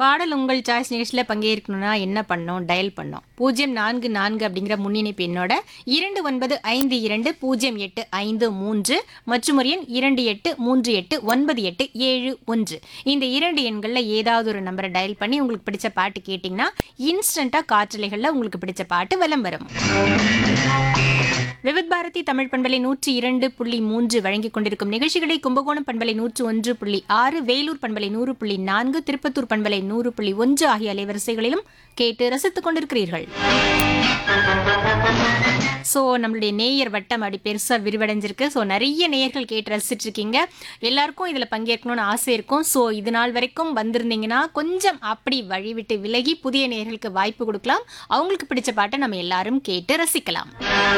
பாடல் உங்கள் சாய்ஸ் நிகழ்ச்சியில் பங்கேற்கணும்னா என்ன பண்ணணும் டயல் பண்ணோம் பூஜ்ஜியம் நான்கு நான்கு அப்படிங்கிற முன்னிணைப்பு எண்ணோட இரண்டு ஒன்பது ஐந்து இரண்டு பூஜ்ஜியம் எட்டு ஐந்து மூன்று மற்றும் ஒரு எண் இரண்டு எட்டு மூன்று எட்டு ஒன்பது எட்டு ஏழு ஒன்று இந்த இரண்டு எண்களில் ஏதாவது ஒரு நம்பரை டயல் பண்ணி உங்களுக்கு பிடிச்ச பாட்டு கேட்டிங்கன்னா இன்ஸ்டண்ட்டாக காற்றலைகளில் உங்களுக்கு பிடிச்ச பாட்டு வலம் வரும் விவித் பாரதி தமிழ் பண்பலை நூற்றி இரண்டு புள்ளி மூன்று வழங்கிக் கொண்டிருக்கும் நிகழ்ச்சிகளை கும்பகோணம் பண்பலை நூற்று ஒன்று புள்ளி ஆறு வேலூர் பண்பலை நூறு புள்ளி நான்கு திருப்பத்தூர் பண்பலை நூறு புள்ளி ஒன்று ஆகிய அலைவரிசைகளிலும் கேட்டு ரசித்துக் கொண்டிருக்கிறீர்கள் ஸோ நம்மளுடைய நேயர் வட்டம் அப்படி பெருசாக விரிவடைஞ்சிருக்கு ஸோ நிறைய நேயர்கள் கேட்டு ரசிச்சிட்டு இருக்கீங்க எல்லாருக்கும் இதில் பங்கேற்கணும்னு ஆசை இருக்கும் ஸோ இது நாள் வரைக்கும் வந்திருந்தீங்கன்னா கொஞ்சம் அப்படி வழிவிட்டு விலகி புதிய நேயர்களுக்கு வாய்ப்பு கொடுக்கலாம் அவங்களுக்கு பிடிச்ச பாட்டை நம்ம எல்லாரும் கேட்டு ரசிக்கலாம்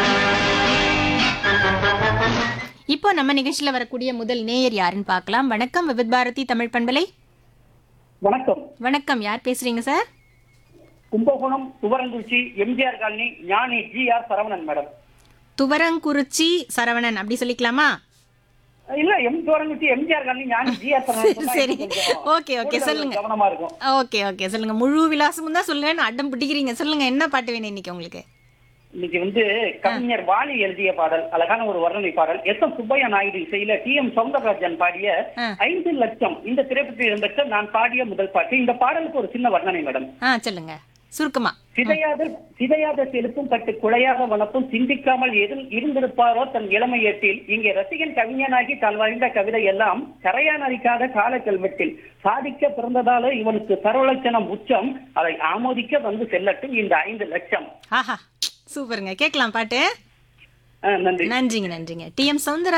இப்போ நம்ம நிகழ்ச்சியில் வரக்கூடிய முதல் நேயர் யாருன்னு பார்க்கலாம் வணக்கம் விவித் பாரதி தமிழ் பண்பலை வணக்கம் வணக்கம் யார் பேசுறீங்க sir Kumbakonam Thuvarankurichi MGR colony Gnani G R Saravanan madam Thuvarankurichi Saravanan அப்படி சொல்லிக்கலாமா இல்ல M Thuvarankurichi MGR colony Gnani G R Saravanan சொன்னா சரி. இன்னும் கொஞ்சம் ஓகே, ஓகே, கூடுதல் சொல்லுங்க. கவனமா இருக்கும் ஓகே ஓகே சொல்லுங்க முழு விலாசமும் தான் சொல்லுங்கன்னு அடம் பிடிக்கிறீங்க சொல்லுங்க என்ன பாட்டு வேணும் இன்னைக்கு உங்களுக்கு இன்னைக்கு வந்து கவிஞர் வாலி எழுதிய பாடல் அழகான ஒரு வர்ணனை பாடல் எஸ் எம் சுப்பையா நாயுடு இசையில டி எம் சௌந்தரராஜன் பாடிய ஆ. ஐந்து லட்சம் இந்த திரைப்படத்தில் இடம்பெற்ற நான் பாடிய முதல் பாட்டு இந்த பாடலுக்கு ஒரு சின்ன வர்ணனை மேடம் ஆ சொல்லுங்க சுருக்கமா சிதையாத சிதையாத செலுப்பும் கட்டு குலையாக வளர்ப்பும் சிந்திக்காமல் எதில் இருந்திருப்பாரோ தன் இளமையத்தில் இங்கே ரசிகன் கவிஞனாகி தான் வாழ்ந்த கவிதை எல்லாம் கரையானரிக்காத கால கல்வெட்டில் சாதிக்க பிறந்ததால இவனுக்கு சர்வலட்சணம் உச்சம் அதை ஆமோதிக்க வந்து செல்லட்டும் இந்த ஐந்து லட்சம் ஆஹா சூப்பருங்க கேட்கலாம் பாட்டு ஆ, நன்றி நன்றிங்க நன்றிங்க டி எம் சௌந்தர